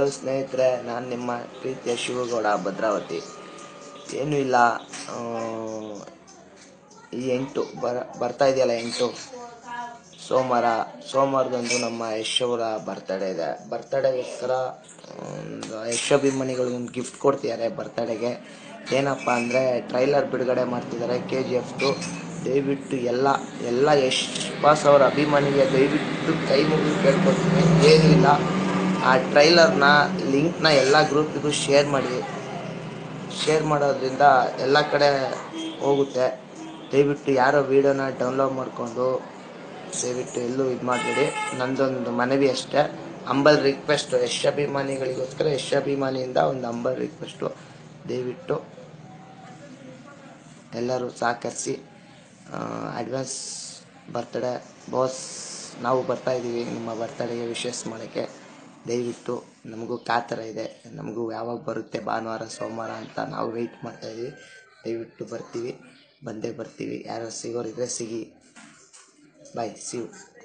ಧನ್ಯವಾದಗಳು ಸ್ನೇಹಿತರೆ ನಾನು ನಿಮ್ಮ ಪ್ರೀತಿಯ ಶಿವಗೌಡ ಭದ್ರಾವತಿ ಏನೂ ಇಲ್ಲ ಆ, ಈ ಎಂಟು ಬರ ಬರ್ತಾ ಇದೆಯಲ್ಲ ಎಂಟು ಸೋಮವಾರ ಸೋಮವಾರದಂದು ನಮ್ಮ ಯಶ್ ಅವರ ಬರ್ತಡೇ ಇದೆ ಬರ್ತಡೇಗೋಸ್ಕರ ಒಂದು ಯಶ್ ಅಭಿಮಾನಿಗಳಿಗೆ ಒಂದು ಗಿಫ್ಟ್ ಕೊಡ್ತಿದ್ದಾರೆ ಬರ್ತಡೇಗೆ ಏನಪ್ಪ ಅಂದರೆ ಟ್ರೈಲರ್ ಬಿಡುಗಡೆ ಮಾಡ್ತಿದ್ದಾರೆ ಕೆ ಜಿ ಎಫ್ದು ದಯವಿಟ್ಟು ಎಲ್ಲ ಎಲ್ಲ ಯಶ್ ಬಾಸ್ ಅವರ ಅಭಿಮಾನಿಗೆ ದಯವಿಟ್ಟು ಕೈ ಮುಗಿದು ಕೇಳ್ಕೊತೀನಿ ಏನೂ ಇಲ್ಲ ಆ ಟ್ರೈಲರ್ನ ಲಿಂಕ್ನ ಎಲ್ಲ ಗ್ರೂಪಿಗೂ ಶೇರ್ ಮಾಡಿ ಶೇರ್ ಮಾಡೋದ್ರಿಂದ ಎಲ್ಲ ಕಡೆ ಹೋಗುತ್ತೆ ದಯವಿಟ್ಟು ಯಾರೋ ವೀಡಿಯೋನ ಡೌನ್ಲೋಡ್ ಮಾಡಿಕೊಂಡು ದಯವಿಟ್ಟು ಎಲ್ಲೂ ಇದು ಮಾಡಬೇಡಿ ನಂದೊಂದು ಮನವಿ ಅಷ್ಟೇ ಅಂಬಲ್ ರಿಕ್ವೆಸ್ಟು ಯಶ್ ಅಭಿಮಾನಿಗಳಿಗೋಸ್ಕರ ಯಶ್ ಅಭಿಮಾನಿಯಿಂದ ಒಂದು ಅಂಬಲ್ ರಿಕ್ವೆಸ್ಟು ದಯವಿಟ್ಟು ಎಲ್ಲರೂ ಸಹಕರಿಸಿ ಅಡ್ವಾನ್ಸ್ ಬರ್ತಡೇ ಬಾಸ್ ನಾವು ಬರ್ತಾ ಇದ್ದೀವಿ ನಿಮ್ಮ ಬರ್ತಡೇಗೆ ವಿಶೇಷ ಮಾಡೋಕ್ಕೆ ದಯವಿಟ್ಟು ನಮಗೂ ಕಾತರ ಇದೆ ನಮಗೂ ಯಾವಾಗ ಬರುತ್ತೆ ಭಾನುವಾರ ಸೋಮವಾರ ಅಂತ ನಾವು ವೆಯ್ಟ್ ಮಾಡ್ತಾ ಇದ್ದೀವಿ ದಯವಿಟ್ಟು ಬರ್ತೀವಿ ಬಂದೇ ಬರ್ತೀವಿ ಯಾರು ಸಿಗೋರಿದ್ರೆ ಸಿಗಿ ಬಾಯ್ ಸಿ ಯು